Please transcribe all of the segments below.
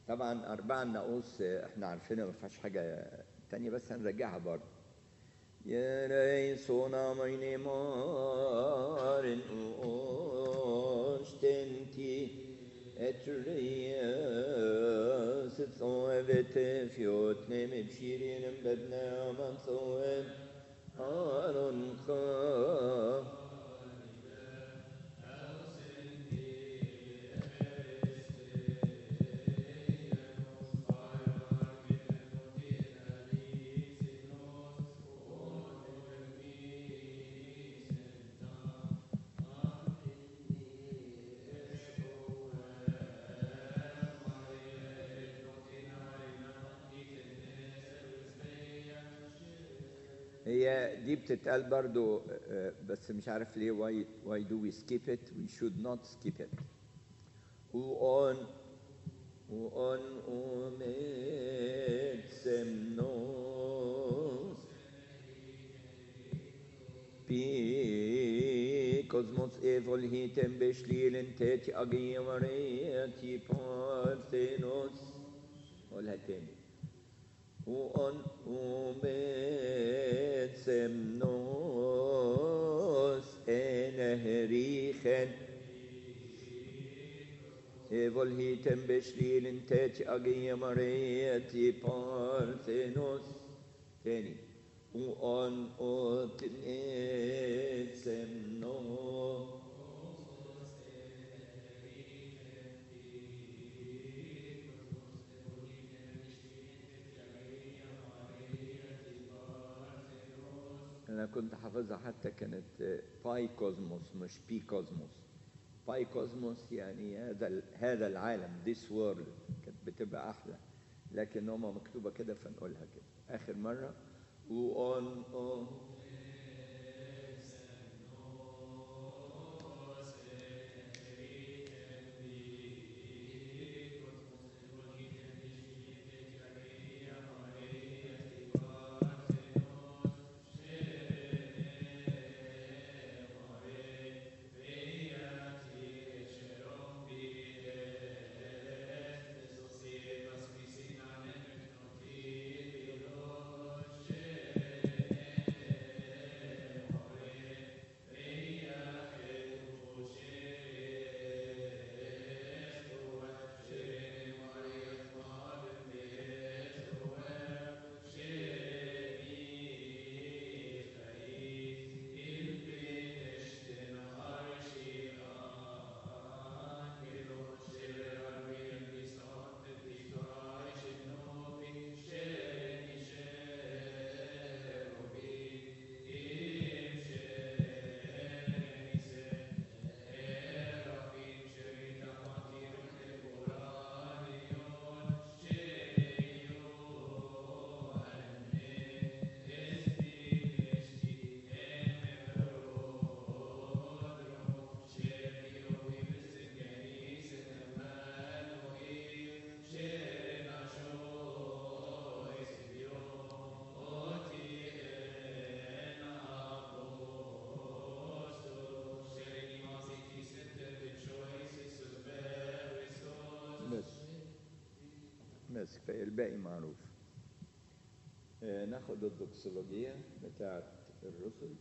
طبعا أربعة الناقوس احنا عارفينها ما فيهاش حاجة تانية بس هنرجعها برضه يا ريسونا ميني مارن أوشتنتي اترياس تصوبت فيوت نم بشيرين بدنا من صوب آرون خا هي دي بتتقال برضو آه، بس مش عارف ليه why why do we skip it we should not skip it وأن وأن أمد سمنوس بي كوزموس إيفول هيتم بشليل تاتي أجي وريتي بارثينوس قولها تاني وأن أمد سمنوس إنهريخن Evol hitem beşlilin teç agiye mariyeti parthenos teni u an o etsem no أنا كنت حافظها حتى كانت باي كوزموس مش بي كوزموس باي كوزموس يعني هذا ال- هذا العالم this world كانت بتبقى احلى لكن هما مكتوبه كده فنقولها كده اخر مره وأن أو بس بس كفاية الباقي معروف آه، ناخد الدوكسولوجية بتاعت الرسل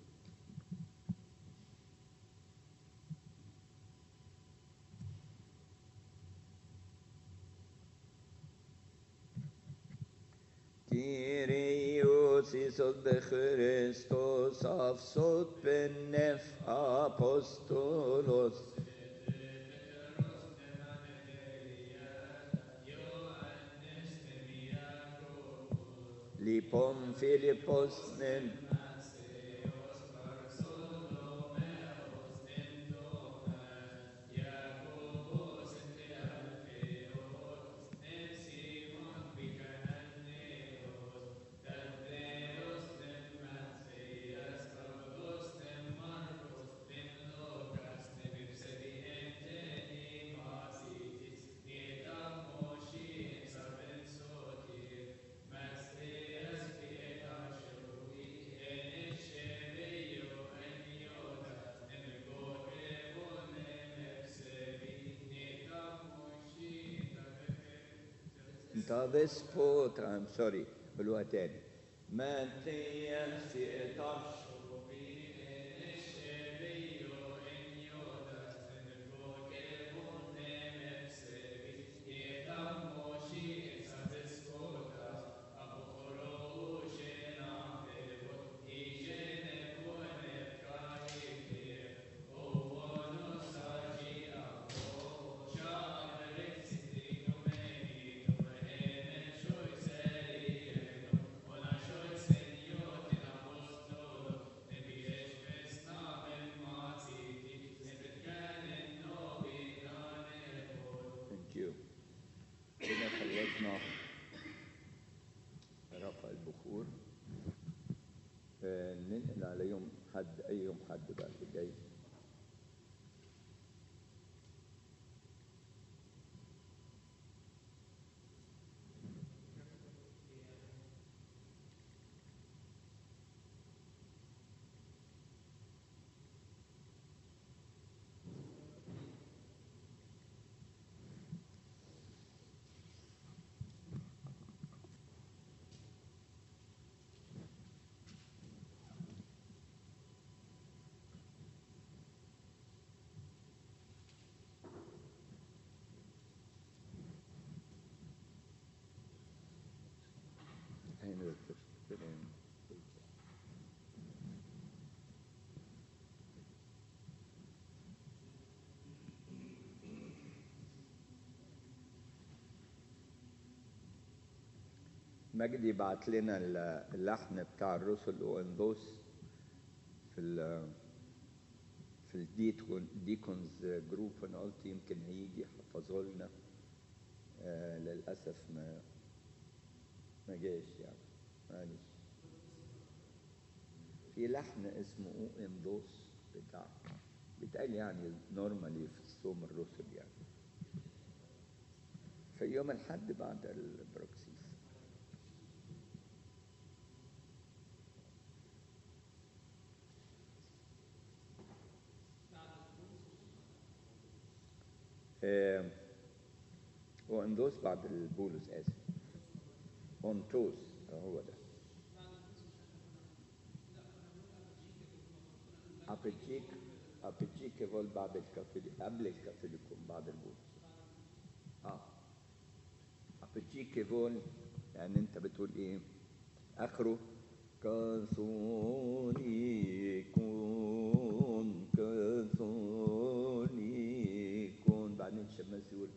Kyrios Isos de Christos afsot benef apostolos Lipom Philippos nen this foot I'm sorry قولوها تاني Matthias يقطعش Thank you. كده خلصنا رفع البخور آه، ننقل على يوم حد أي يوم حد بقى اللي جاي Hang with this, fit in. مجدي بعت لنا ال- اللحن بتاع الرسل واندوس في ال في الديكونز جروب انا قلت يمكن هيجي يحفظه لنا آه للاسف ما ما جاش يعني معلش في لحن اسمه او اندوس بتاع بيتقال يعني نورمالي في الصوم الرسل يعني في يوم الحد بعد البروكسيس آه، واندوس بعد البولس اسف اونتوس هو ده ابيتشيك ابيتشيك يقول بعد الكاثوليك قبل الكاثوليكون بعد البولس اه ابيتشيك يقول يعني انت بتقول ايه اخره كاثوليكون كاثوليكون بعدين الشماس يقول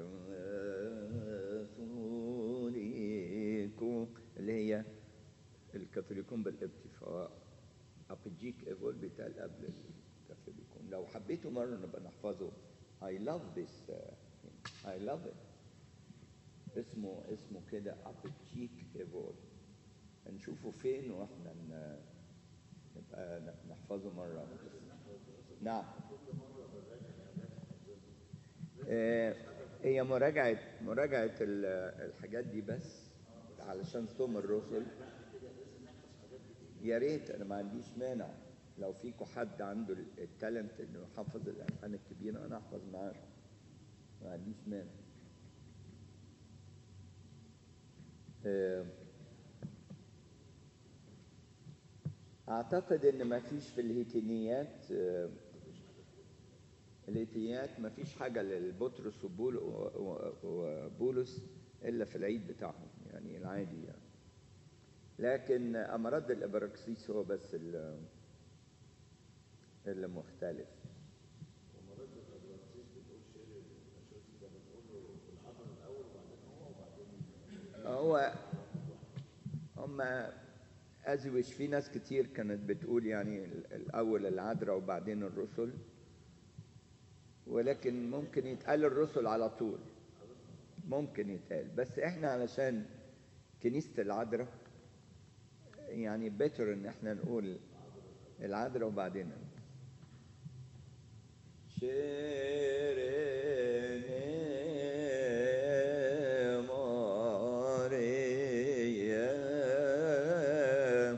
كاثوليكون اللي هي الكاثوليكون بالقبطي ف ابيجيك ايفول بيتقال قبل الكاثوليكون لو حبيتوا مره نبقى نحفظه I love this uh, thing. I love it اسمه اسمه كده ابيجيك ايفول نشوفه فين واحنا ن- نبقى ن- نحفظه مره نعم آه، هي مراجعة مراجعة ال- الحاجات دي بس علشان صوم الرسل يا ريت انا ما عنديش مانع لو فيكم حد عنده ال- التالنت انه يحفظ الالحان الكبيره انا احفظ معاه ما عنديش مانع آه، اعتقد ان ما فيش في الهيتينيات آه، الهيتينيات ما فيش حاجه للبطرس وبول- و- و- وبولس الا في العيد بتاعهم يعني العادي يعني لكن امراض الابراكسيس هو بس ال- اللي مختلف هو هم أزوج في ناس كتير كانت بتقول يعني ال- الأول العذراء وبعدين الرسل ولكن ممكن يتقال الرسل على طول ممكن يتقال بس احنا علشان كنيسة العذراء يعني بيتر ان احنا نقول العذراء وبعدين شيرين ماريا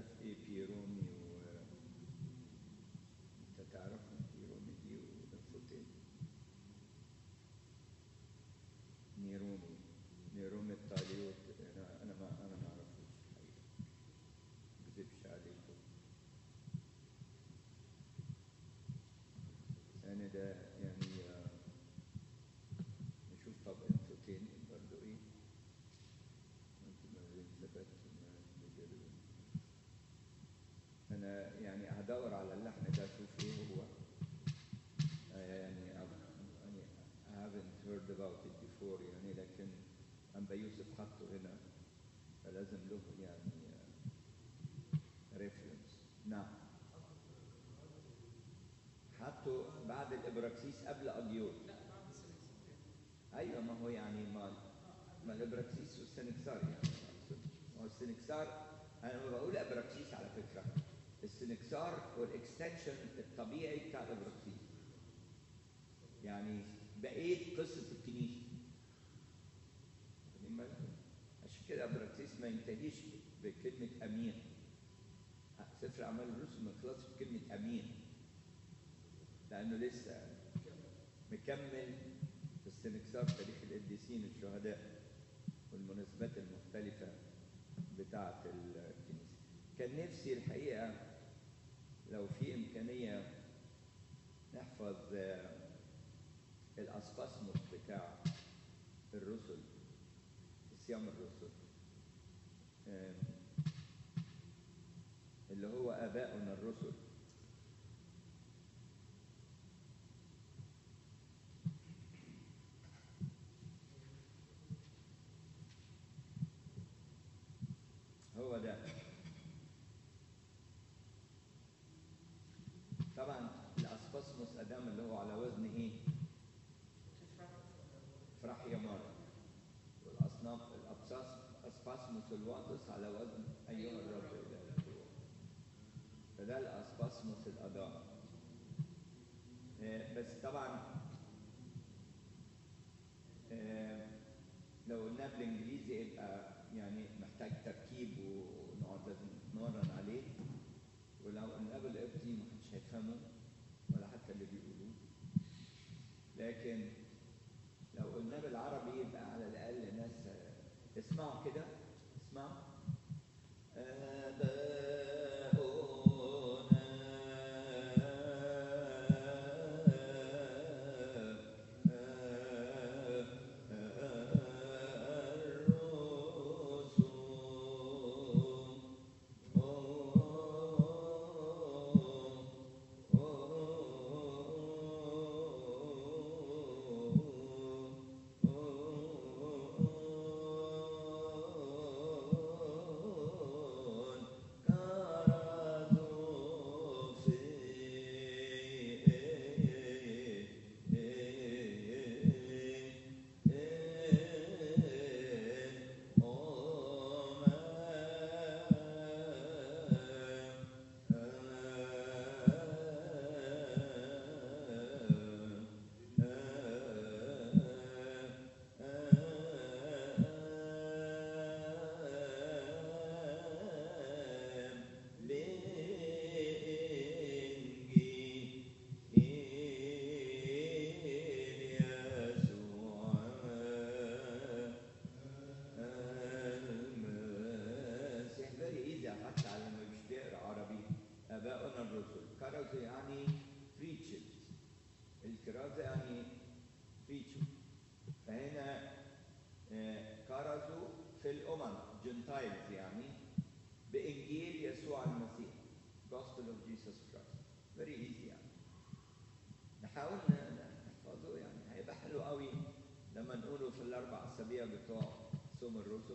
عارف ايه بيرومي و انت تعرف بيرومي دي والفوتين نيرومي نيرومي الطاليوت انا انا ما انا ما اعرفوش الحقيقه ما اكذبش عليكم انا ده يعني آه، نشوف طب الفوتين برضو ايه انت ما بين ثبت وما بين انا يعني هدور على اللحن ده اشوف ايه هو آه، يعني I've- يعني I haven't heard about it before يعني لكن أنبا يوسف حطه هنا فلازم له يعني ريفرنس نعم حطه بعد الإبراكسيس قبل أديوت أيوة ما هو يعني ما ما الإبراكسيس والسنكسار يعني أقصد. ما هو السنكسار أنا لما بقول إبراكسيس على فكرة السنكسار هو الإكستنشن الطبيعي بتاع الإبراكسيس يعني بقيت قصة الكنيسة واخدين بالكم؟ عشان كده ابراكسيس ما ينتهيش بكلمة أمين سفر أعمال الرسل ما يخلصش بكلمة أمين لأنه لسه مكمل في استنكسار تاريخ القديسين الشهداء والمناسبات المختلفة بتاعة الكنيسة كان نفسي الحقيقة لو في إمكانية نحفظ آه، الأسباسموس بتاع الرسل صيام الرسل آم، اللي هو آباؤنا الرسل هو ده طبعا الأسباسموس أدام اللي هو على وزن إيه؟ فرح يمار والأصناف الأبساس أسباسموس الواطس على وزن أيها الرب إله القوة فده الأسباسموس الأدام آه، بس طبعا آه، لو قلناه بالإنجليزي يبقى يعني محتاج تركيب ونقعد لازم نتمرن عليه ولو قلناه بالقبطي محدش هيفهمه ولا حتى اللي بيقولوه لكن لو قلنا بالعربي يبقى على الأقل ناس اسمعوا كده اسمعوا المسيح very easy حتى على ما مش بيقرا عربي اباؤنا الرسل كرزوا يعني preachers الكرازة يعني preachers فهنا آه، كرزوا في الامم جنتايلز يعني بانجيل يسوع المسيح gospel of Jesus Christ very easy يعني نحاول ن- ن- نحفظه يعني هيبقى حلو قوي لما نقوله في الاربع اسابيع بتوع صوم الرسل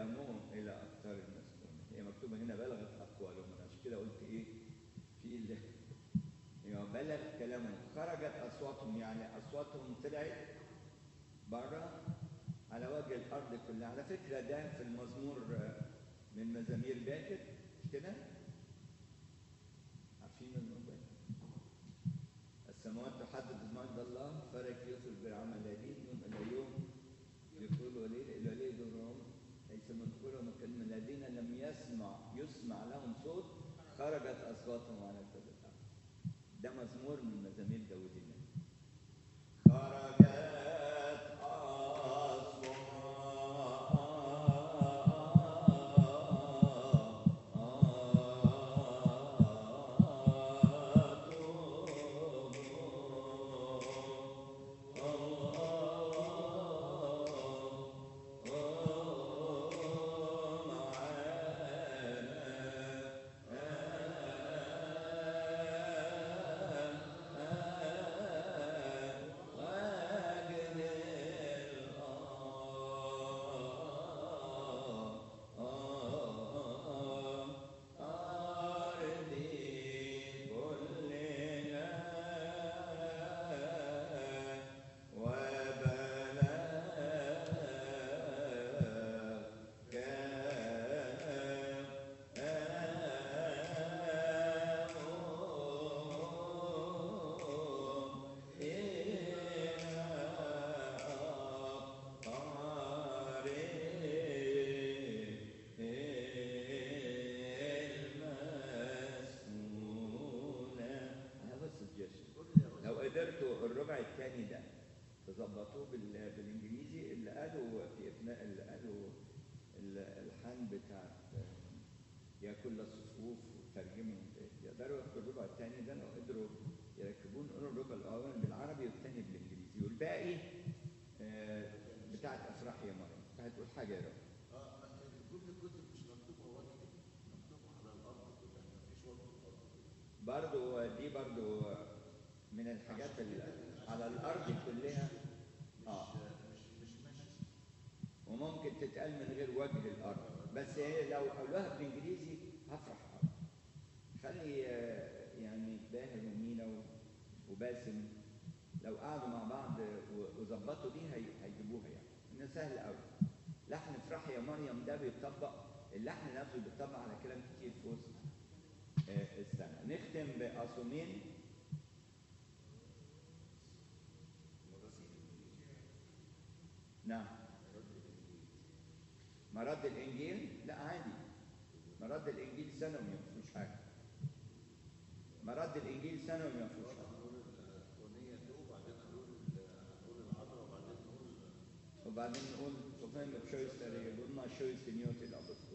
كلامهم إلى أقطار المسكونة هي مكتوبة هنا بلغت أقوالهم أنا عشان كده قلت إيه في ال... يعني بلغ كلامهم خرجت أصواتهم يعني أصواتهم طلعت بره على وجه الأرض كلها على فكرة ده في المزمور آه، من مزامير باكر مش كده؟ عارفين المزمور باكر؟ السماوات تحدث مجد الله فرج يخرج بالعمل الذين يوم الى يوم يقول وليل الى ليل دورهم ليس مذكورا مكان الذين لم يسمع يسمع لهم صوت خرجت اصواتهم على كل الارض ده مزمور من مزامير داود النبي خرجت هذا suggestion. لو قدرتوا الربع الثاني ده تظبطوه بال- بالانجليزي اللي قالوا في اثناء اللي قالوا الالحان بتاع يا كل الصفوف وترجمهم يقدروا ياخدوا الربع الثاني ده لو قدروا يركبون يقولوا الربع الاول بالعربي والثاني بالانجليزي والباقي آه، بتاعت افراح يا مريم هتقول حاجه يا رب اه كل الكتب مش مكتوبه وجه مكتوبه على الارض كلها مفيش وجه الارض برضو دي برضو من الحاجات اللي على الارض كلها اه مش مش ماشي وممكن تتقال من غير وجه الارض بس هي لو قالوها بالانجليزي هفرح أوي. خلي آه، يعني باهر ومينا و- وباسم لو قعدوا مع بعض و- وظبطوا دي هي- هيجيبوها يعني انه سهل قوي لحن افرح يا مريم ده بيطبق اللحن نفسه بيطبق على كلام كتير في وسط آه، السنه نختم باصومين نعم مرد الانجيل لا عادي مرد الانجيل سنوي ما فيهوش حاجه مرد الانجيل سنوي ما فيهوش حاجه هنقول الاغنيه دي وبعدين هنقول هنقول العذراء وبعدين نقول وبعدين نقول وفهم بشويس قلنا شويس نيوت الابسطول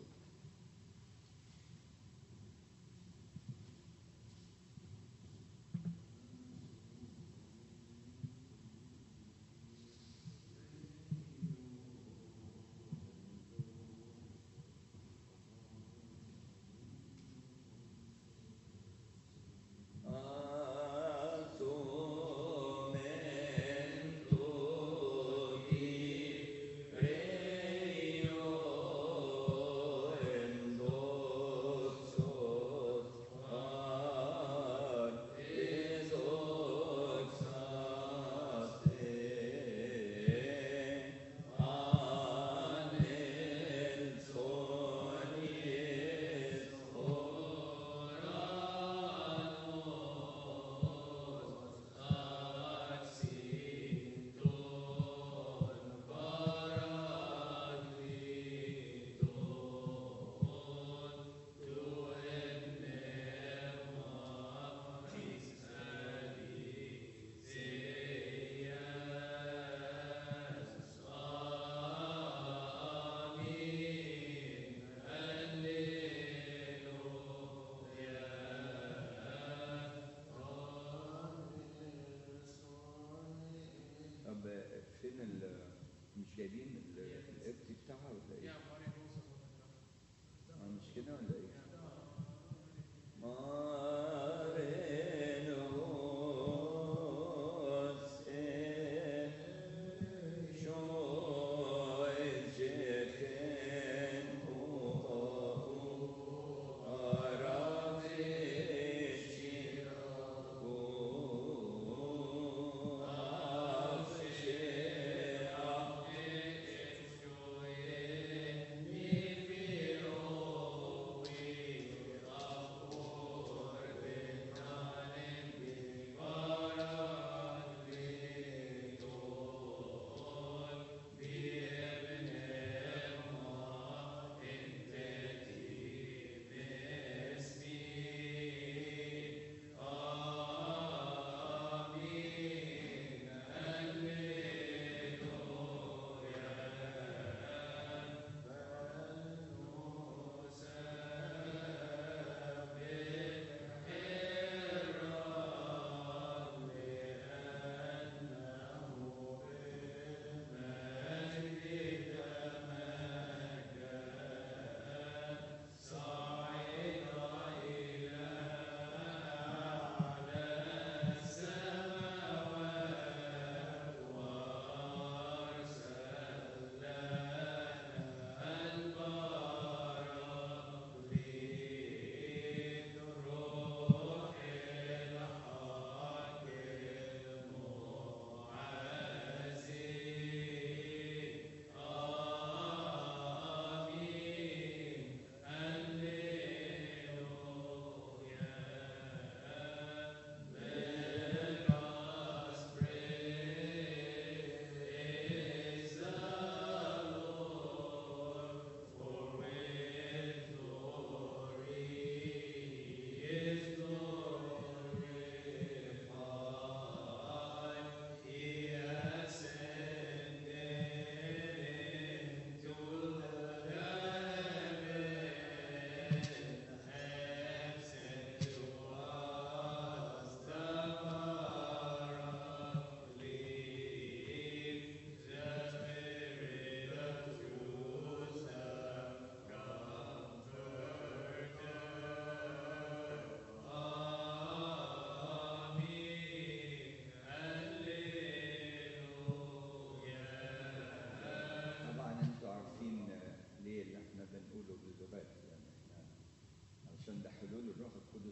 طب فين ال مش جايبين ال- القبط بتاعها ولا ايه؟ آه، مش كده ولا ايه؟ مارينوس إيه شو الجفن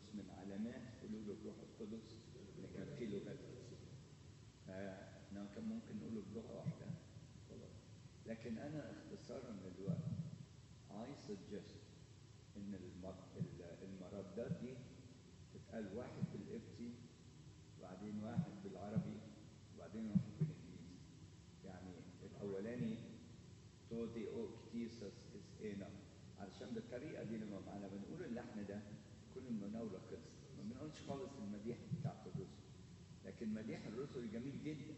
القدس من علامات حلول الروح القدس ان كان في لغات كتير فاحنا كان ممكن نقوله بلغه واحده خلاص لكن انا اختصارا للوقت I suggest ان المر- ال- المردات دي تتقال واحد بالقبطي وبعدين واحد بالعربي وبعدين واحد بالانجليزي يعني الاولاني تودي او كتيسس اس اينا علشان بالطريقه دي لما معنا بنقول اللحن ده تكون المناوله خلصت ما بنقولش خالص المديح بتاعت الرسل لكن مديح الرسل جميل جدا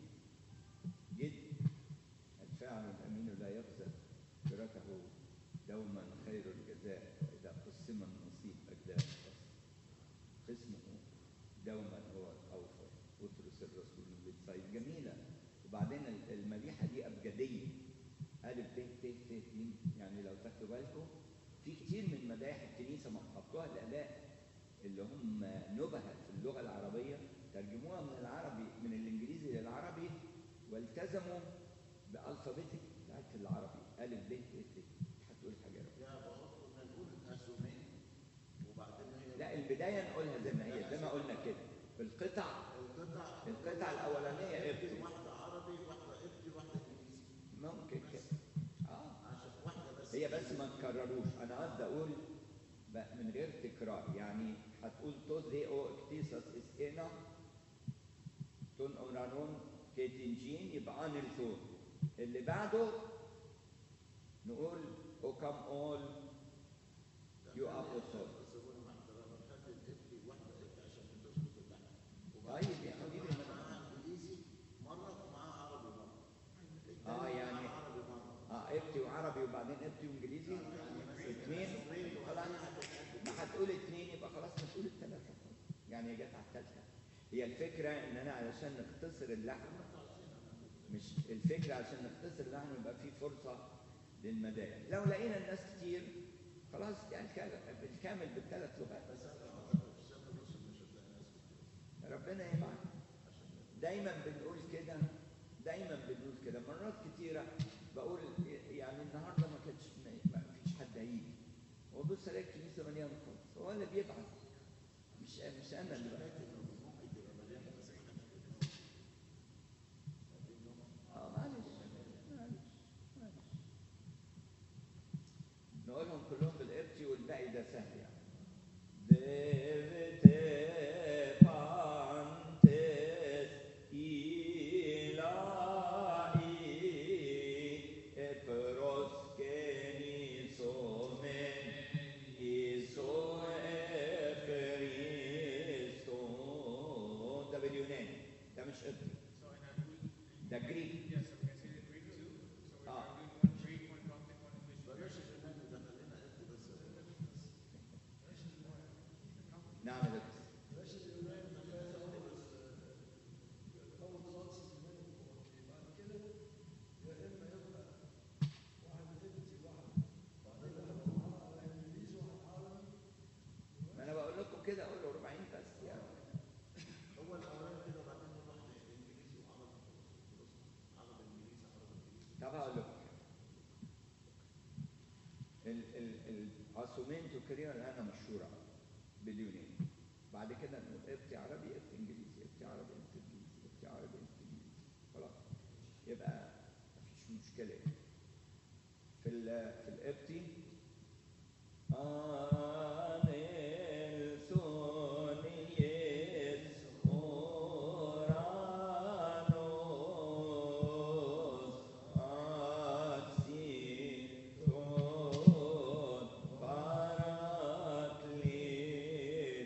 جدا الفاعل الامين لا يخزى قدرته دوما خير الجزاء اذا قسم النصيب اجزاء قسمه دوما هو الاوفر بطرس الرسول من بيت صيد جميله وبعدين ال- المديحه دي ابجديه الف ب ت ت ج يعني لو تاخدوا بالكم في كتير من مدايح الكنيسه ما حطوها الاباء اللي هم نبهه في اللغه العربيه ترجموها من العربي من الانجليزي للعربي والتزموا بالفابيتك بتاعت العربي الف ب ت ت هتقول حاجه رأيك. يا بابا كنا نقول الاسومين وبعدين هي لا البدايه نقولها زي ما هي زي ما قلنا كده بالقطع القطع القطع الاولانيه قبطي ابتي واحده عربي واحده قبطي واحده انجليزي ممكن كده اه عشان واحده بس هي بس ما تكرروش انا قصدي اقول ب- من غير تكرار يعني هتقول توز دي او اكتيسس اس اينا تون اورانون كيتنجين يبقى انلتون اللي بعده نقول او كام اول يو ابوستول بس مع احترامي خلي القبطي واحده قبطي عشان تظبط اللحن طيب يا حبيبي وبعدين معاها انجليزي مره ومعاها عربي مره التاني اه يعني معاها عربي مره اه قبطي وعربي وبعدين قبطي وانجليزي اثنين خلاص ما هتقول اثنين يبقى خلاص هتقول الثلاثه يعني هي جت على الثالثه هي الفكره ان انا علشان نختصر اللحن مش الفكره عشان نختصر اللحن يبقى في فرصه للمدايح لو لقينا الناس كتير خلاص يعني كان- بالكامل بالثلاث لغات بس انا اعتقد في سنه ونص مش هتلاقي ناس كتير ربنا يبعت دايما بنقول كده دايما بنقول كده مرات كتيره بقول يعني النهارده ما كانش ما فيش حد هيجي وبص الاقي الكنيسه مليانه خالص هو اللي بيبعت مش مش انا اللي ببعت ممكن تبقى مليانه بس ما حدش اه معلش معلش معلش نقولهم كلهم بالقبطي والباقي ده سهل يعني Devte pantes ilai epros genisomen iso eferisto ده باليوناني ده مش قبطي So and I will, ده جريك yes, so we can say the Greek too. So Ah. we're doing one Greek, one Coptic, one English. بلاش اليوناني ده خلينا قبطي بس نعم يا دكتور ما انا بقول لكم كده قولوا ربعين بس يعني هو الاولاني كده وبعدين نروح انجليزي وعربي عربي انجليزي عربي انجليزي طب هقول لكم ال ال العاصمين تكرير الان مشهوره باليوناني بعد كده نقول ابتي عربي ابتي انجليزي ابتي عربي ابتي انجليزي ابتي عربي ابتي انجليزي خلاص يبقى مفيش مشكله يعني. في ال في الابتي Anelsonies oranos axiton parakletos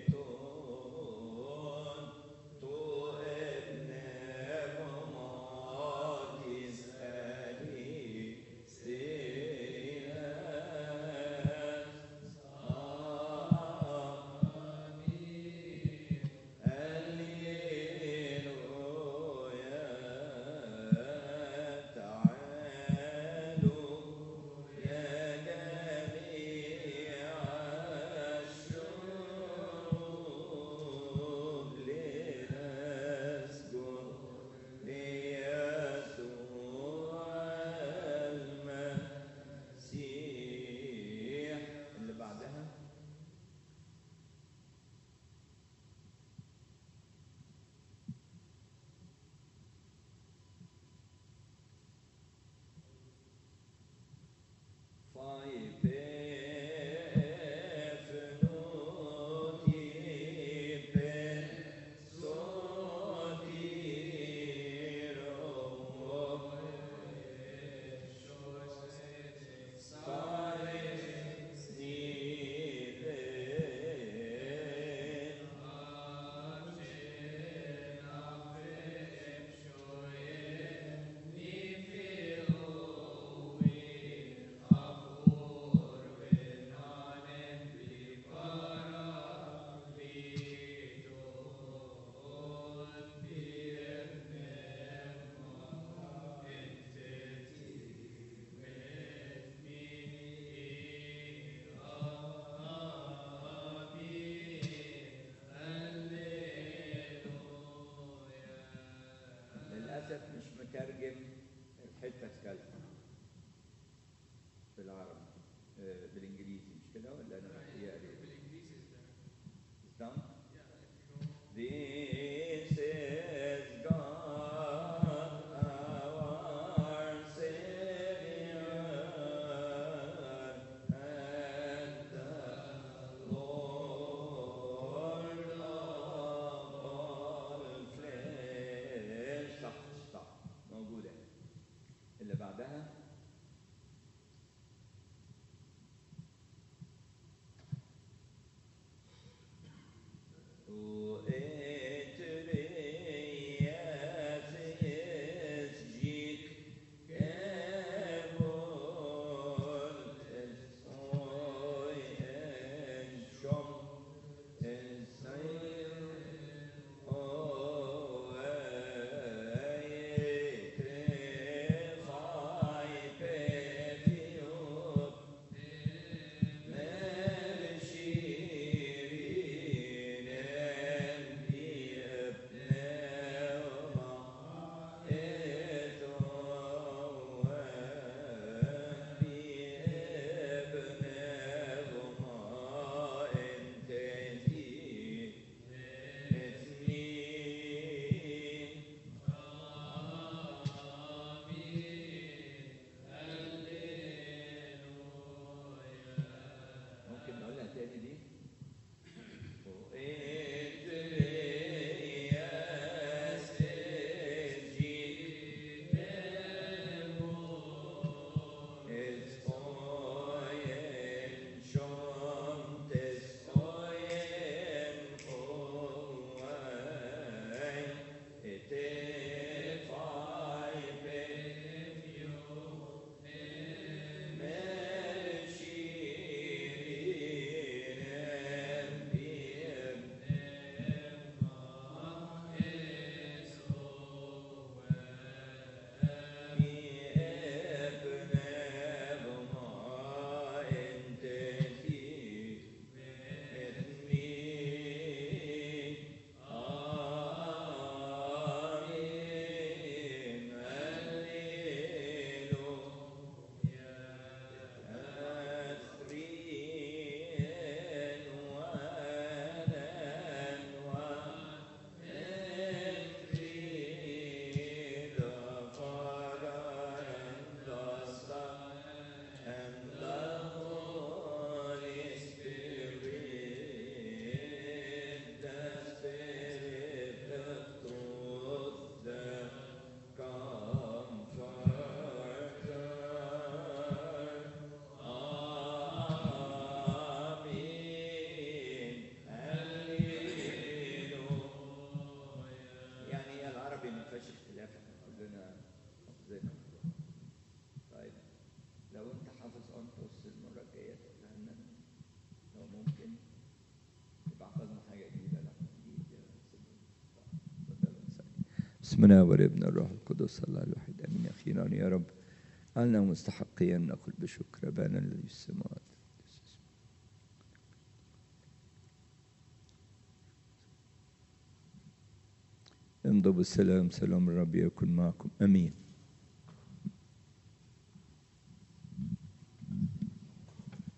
كذا بالعربي آه، بالانجليزي مش كده ولا انا بحكيها ليه؟ بالانجليزي is better. It's done? Yeah, if you go This is God, our Savior, and the Lord of all flesh. صح صح موجودة اللي بعدها ممكن نقولها تاني دي يعني هي العربي ما فيهاش اختلاف احنا كلنا حافظينها طيب لو انت حافظ انطس المره الجايه تقولها لنا لو ممكن يبقى حفظنا حاجه جديده لا جديد اتفضلوا نصلي. بسم الله والابن الروح القدس الله الواحد امين اخيرا يا رب علنا مستحقين نقول بشكر ابانا الذي في السماوات امضوا بالسلام سلام الرب يكن معكم امين